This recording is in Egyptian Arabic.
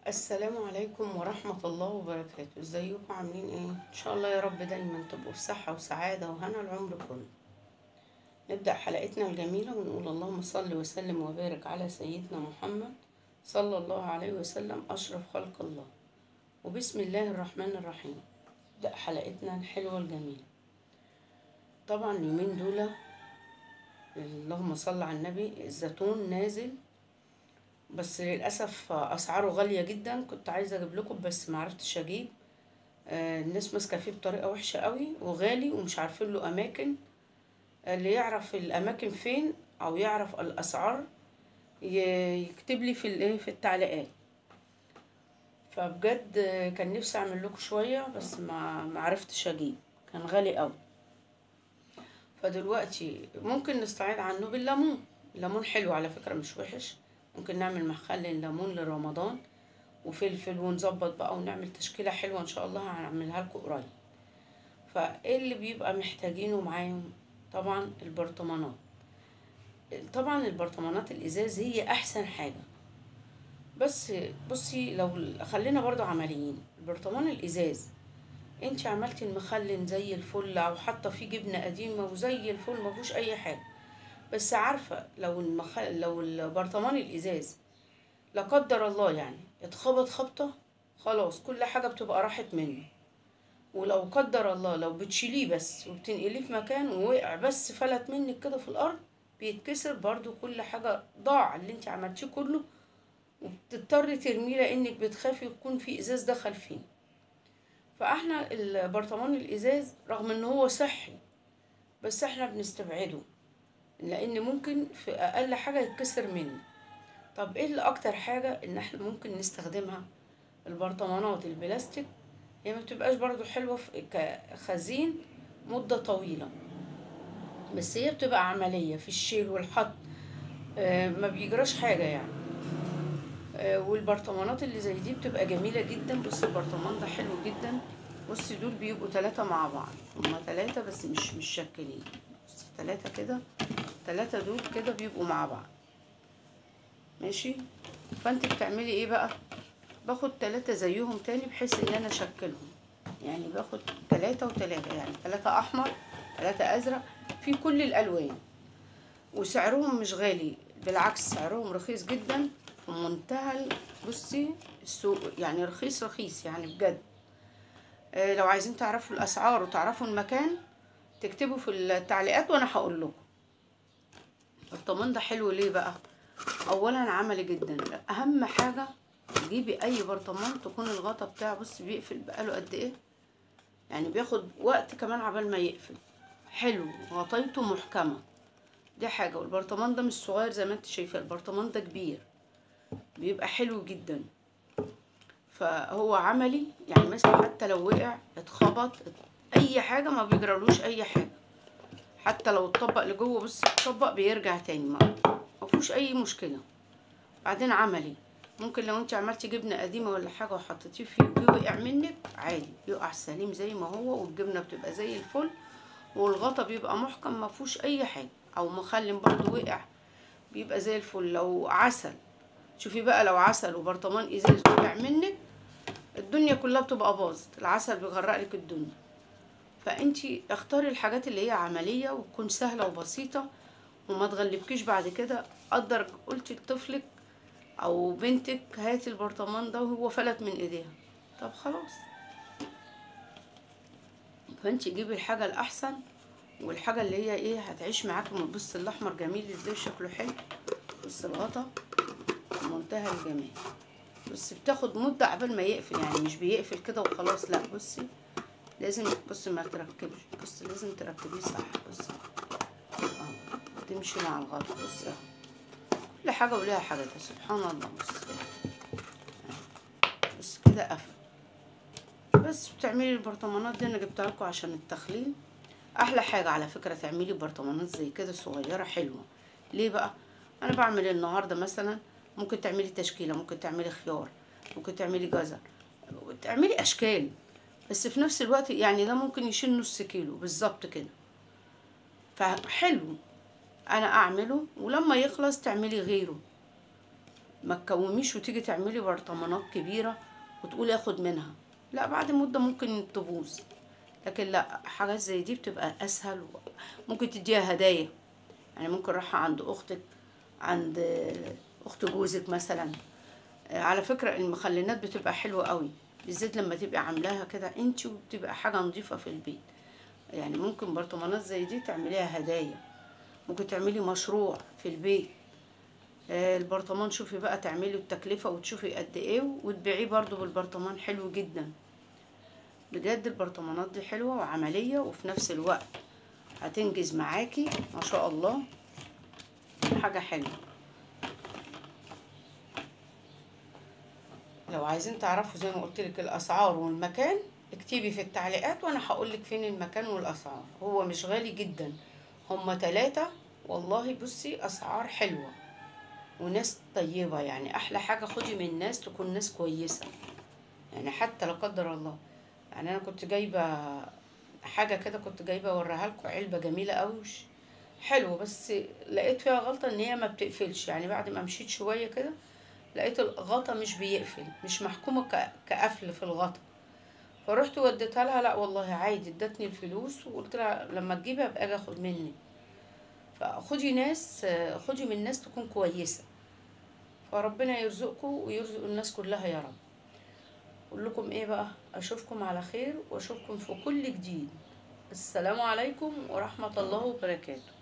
السلام عليكم ورحمة الله وبركاته ازيكم عاملين ايه ان شاء الله يا رب دايما تبقوا في صحة وسعادة وهنا العمر كله نبدأ حلقتنا الجميلة ونقول اللهم صل وسلم وبارك على سيدنا محمد صلى الله عليه وسلم أشرف خلق الله وبسم الله الرحمن الرحيم نبدأ حلقتنا الحلوة الجميلة طبعا اليومين دول اللهم صل على النبي الزيتون نازل بس للأسف أسعاره غالية جدا كنت عايزة أجيب لكم بس معرفتش أجيب آه، الناس ماسكة فيه بطريقة وحشة قوي وغالي ومش عارفين له أماكن اللي يعرف الأماكن فين أو يعرف الأسعار ي- يكتب لي في الإيه في التعليقات فبجد آه، كان نفسي أعمل لكم شوية بس ما معرفتش أجيب كان غالي قوي فدلوقتي ممكن نستعيد عنه بالليمون الليمون حلو على فكرة مش وحش ممكن نعمل مخلل ليمون لرمضان وفلفل ونظبط بقى ونعمل تشكيلة حلوة ان شاء الله هنعملها لكم قريب فايه اللي بيبقى محتاجينه معاهم طبعا البرطمانات طبعا البرطمانات الازاز هي احسن حاجة بس بصي لو خلينا برضو عمليين البرطمان الازاز انت عملتي المخلل زي الفل او حاطه فيه جبنه قديمه وزي الفل ما فيهوش اي حاجه بس عارفه لو المخ... لو البرطمان الازاز لا قدر الله يعني اتخبط خبطه خلاص كل حاجه بتبقى راحت منه ولو قدر الله لو بتشيليه بس وبتنقليه في مكان ووقع بس فلت منك كده في الارض بيتكسر برضو كل حاجه ضاع اللي انت عملتيه كله وبتضطري ترميه لانك بتخافي يكون في ازاز دخل فيه فاحنا البرطمان الازاز رغم ان هو صحي بس احنا بنستبعده لان ممكن في اقل حاجه يتكسر مني طب ايه اللي اكتر حاجه ان احنا ممكن نستخدمها البرطمانات البلاستيك هي ما بتبقاش برضو حلوه في كخزين مده طويله بس هي بتبقى عمليه في الشيل والحط آه، ما بيجراش حاجه يعني آه، والبرطمانات اللي زي دي بتبقى جميلة جدا بص البرطمان ده حلو جدا بصي دول بيبقوا تلاتة مع بعض هما تلاتة بس مش مش شكلين بصي تلاتة كده تلاتة دول كده بيبقوا مع بعض ماشي فانت بتعملي ايه بقى باخد تلاتة زيهم تاني بحيث ان انا اشكلهم يعني باخد تلاتة وتلاتة يعني تلاتة احمر تلاتة ازرق في كل الالوان وسعرهم مش غالي بالعكس سعرهم رخيص جدا في منتهى ال- بصي السوق يعني رخيص رخيص يعني بجد آه، لو عايزين تعرفوا الاسعار وتعرفوا المكان تكتبوا في التعليقات وانا هقول لكم الطمان ده حلو ليه بقى اولا عملي جدا اهم حاجه تجيبي اي برطمان تكون الغطا بتاعه بص بيقفل بقاله قد ايه يعني بياخد وقت كمان عبال ما يقفل حلو غطيته محكمه دي حاجه والبرطمان ده مش صغير زي ما انت شايفه البرطمان ده كبير بيبقى حلو جدا فهو عملي يعني مثلا حتى لو وقع اتخبط اي حاجه ما بيجرالوش اي حاجه حتى لو اتطبق لجوه بص اتطبق بيرجع تاني ما ما فيهوش اي مشكله بعدين عملي ممكن لو انت عملتي جبنه قديمه ولا حاجه وحطيتيه فيه وقع منك عادي يقع سليم زي ما هو والجبنه بتبقى زي الفل والغطا بيبقى محكم ما فيهوش اي حاجه او مخلم برضو وقع بيبقى زي الفل لو عسل شوفي بقى لو عسل وبرطمان ازاز وقع منك الدنيا كلها بتبقى باظت العسل بيغرق لك الدنيا فانتي اختاري الحاجات اللي هي عمليه وتكون سهله وبسيطه وما تغلبكيش بعد كده قدر قلتي لطفلك او بنتك هاتي البرطمان ده وهو فلت من ايديها طب خلاص فانتي جيبي الحاجه الاحسن والحاجه اللي هي ايه هتعيش معاكي بص الاحمر جميل ازاي شكله حلو بص الغطا منتهى الجمال بس بتاخد مدة عبال ما يقفل يعني مش بيقفل كده وخلاص لا بصي لازم بصي ما تركبش بصي لازم تركبيه صح بصي اه تمشي مع الغطا بصي اهو كل حاجة وليها حاجتها سبحان الله بصي بس كده قفل بس بتعملي البرطمانات دي انا جبتها لكم عشان التخليل احلى حاجة على فكرة تعملي برطمانات زي كده صغيرة حلوة ليه بقى انا بعمل النهاردة مثلا ممكن تعملي تشكيلة ممكن تعملي خيار ممكن تعملي جزر تعملي اشكال بس في نفس الوقت يعني ده ممكن يشيل نص كيلو بالظبط كده فحلو انا اعمله ولما يخلص تعملي غيره ما تكوميش وتيجي تعملي برطمانات كبيرة وتقولي اخد منها لا بعد مدة ممكن تبوظ لكن لا حاجات زي دي بتبقى اسهل و- ممكن تديها هدايا يعني ممكن رايحة عند اختك عند اخت جوزك مثلا على فكرة المخلنات بتبقى حلوة قوي بالذات لما تبقى عاملاها كده انت وبتبقى حاجة نظيفة في البيت يعني ممكن برطمانات زي دي تعمليها هدايا ممكن تعملي مشروع في البيت آه، البرطمان شوفي بقى تعملي التكلفة وتشوفي قد ايه وتبيعيه برضو بالبرطمان حلو جدا بجد البرطمانات دي حلوة وعملية وفي نفس الوقت هتنجز معاكي ما شاء الله حاجة حلوة لو عايزين تعرفوا زي ما قلت لك الاسعار والمكان اكتبي في التعليقات وانا هقول لك فين المكان والاسعار هو مش غالي جدا هما تلاتة والله بصي اسعار حلوة وناس طيبة يعني احلى حاجة خدي من ناس تكون ناس كويسة يعني حتى لا قدر الله يعني انا كنت جايبة حاجة كده كنت جايبة اوريها لكم علبة جميلة قوي وش- حلوة بس لقيت فيها غلطة ان هي ما بتقفلش يعني بعد ما مشيت شوية كده لقيت الغطا مش بيقفل مش محكومة ك- كقفل في الغطا فرحت وديتها لها لا والله عادي ادتني الفلوس وقلت لها لما تجيبها ابقى اجي اخد مني فخدي ناس خدي من ناس تكون كويسة فربنا يرزقكم ويرزق الناس كلها يا رب اقول لكم ايه بقى اشوفكم على خير واشوفكم في كل جديد السلام عليكم ورحمة الله وبركاته